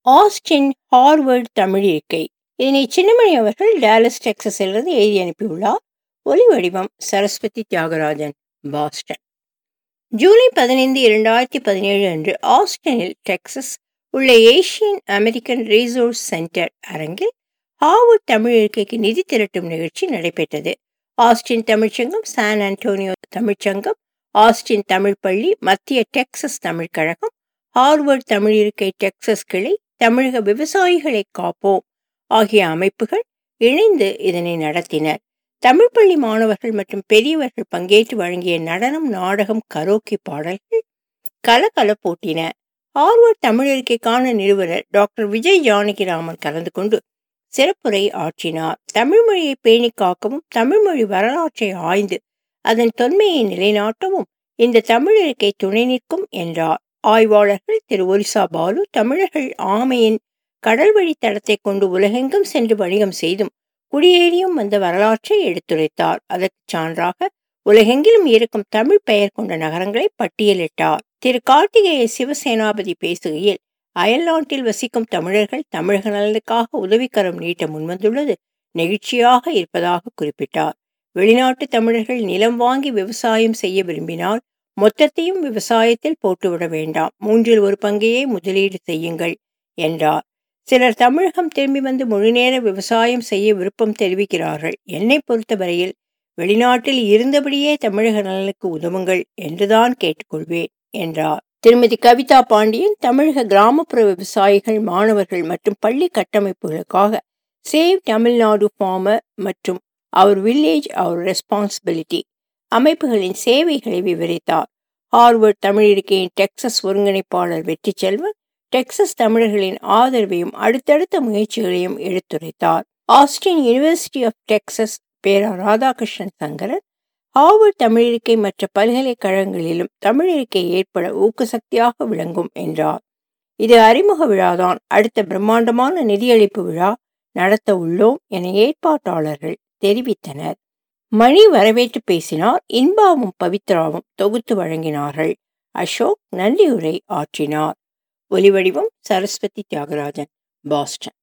Austin Harvard Tamil இருக்கை இதனை சின்னமணி அவர்கள் டாலஸ் டெக்சஸிலிருந்து எழுதி அனுப்பியுள்ளார் ஒலி வடிவம் சரஸ்வதி தியாகராஜன் பாஸ்டன் ஜூலை பதினைந்து இரண்டாயிரத்தி பதினேழு அன்று ஆஸ்டனில் டெக்சஸ் உள்ள ஏசியன் அமெரிக்கன் ரிசோர்ஸ் சென்டர் அரங்கில் ஹார்வர்ட் தமிழ் இருக்கைக்கு நிதி திரட்டும் நிகழ்ச்சி நடைபெற்றது ஆஸ்டின் தமிழ்ச்சங்கம் சான் அன்டோனியோ தமிழ்ச்சங்கம் ஆஸ்டின் தமிழ் பள்ளி மத்திய டெக்சஸ் தமிழ் கழகம் ஹார்வர்ட் தமிழ் இருக்கை டெக்சஸ் கிளை தமிழக விவசாயிகளை காப்போம் ஆகிய அமைப்புகள் இணைந்து இதனை நடத்தினர் தமிழ் பள்ளி மாணவர்கள் மற்றும் பெரியவர்கள் பங்கேற்று வழங்கிய நடனம் நாடகம் கரோக்கி பாடல்கள் கலகல போட்டின ஹார்வர்ட் தமிழ் இருக்கைக்கான நிறுவனர் டாக்டர் விஜய் ஜானகிராமன் கலந்து கொண்டு சிறப்புரை ஆற்றினார் தமிழ் மொழியை பேணி காக்கவும் தமிழ் மொழி வரலாற்றை ஆய்ந்து அதன் தொன்மையை நிலைநாட்டவும் இந்த தமிழ் இருக்கை துணை நிற்கும் என்றார் ஆய்வாளர்கள் திரு ஒரிசா பாலு தமிழர்கள் ஆமையின் கடல் வழி தடத்தை கொண்டு உலகெங்கும் சென்று வணிகம் செய்தும் குடியேறியும் வந்த வரலாற்றை எடுத்துரைத்தார் அதற்கு சான்றாக உலகெங்கிலும் இருக்கும் தமிழ் பெயர் கொண்ட நகரங்களை பட்டியலிட்டார் திரு கார்த்திகேய சிவசேனாபதி பேசுகையில் அயல்நாட்டில் வசிக்கும் தமிழர்கள் தமிழக நலனுக்காக உதவிக்கரம் நீட்ட முன்வந்துள்ளது நெகிழ்ச்சியாக இருப்பதாக குறிப்பிட்டார் வெளிநாட்டு தமிழர்கள் நிலம் வாங்கி விவசாயம் செய்ய விரும்பினால் மொத்தத்தையும் விவசாயத்தில் போட்டுவிட வேண்டாம் மூன்றில் ஒரு பங்கையே முதலீடு செய்யுங்கள் என்றார் சிலர் தமிழகம் திரும்பி வந்து முழுநேர விவசாயம் செய்ய விருப்பம் தெரிவிக்கிறார்கள் என்னை பொறுத்தவரையில் வெளிநாட்டில் இருந்தபடியே தமிழக நலனுக்கு உதவுங்கள் என்றுதான் கேட்டுக்கொள்வேன் என்றார் திருமதி கவிதா பாண்டியன் தமிழக கிராமப்புற விவசாயிகள் மாணவர்கள் மற்றும் பள்ளி கட்டமைப்புகளுக்காக சேவ் தமிழ்நாடு ஃபார்மர் மற்றும் அவர் வில்லேஜ் அவர் ரெஸ்பான்சிபிலிட்டி அமைப்புகளின் சேவைகளை விவரித்தார் ஹார்வர்ட் தமிழ் இருக்கையின் டெக்சஸ் ஒருங்கிணைப்பாளர் வெற்றி செல்வன் டெக்சஸ் தமிழர்களின் ஆதரவையும் அடுத்தடுத்த முயற்சிகளையும் எடுத்துரைத்தார் ஆஸ்டின் யூனிவர்சிட்டி ஆஃப் டெக்சஸ் பேரா ராதாகிருஷ்ணன் சங்கரன் ஹார்வர்ட் தமிழிருக்கை மற்ற பல்கலைக்கழகங்களிலும் தமிழிருக்கை ஏற்பட ஊக்கசக்தியாக விளங்கும் என்றார் இது அறிமுக விழாதான் அடுத்த பிரம்மாண்டமான நிதியளிப்பு விழா நடத்த உள்ளோம் என ஏற்பாட்டாளர்கள் தெரிவித்தனர் மணி வரவேற்று பேசினார் இன்பாவும் பவித்ராவும் தொகுத்து வழங்கினார்கள் அசோக் நன்றியுரை ஆற்றினார் ஒலிவடிவம் சரஸ்வதி தியாகராஜன் பாஸ்டன்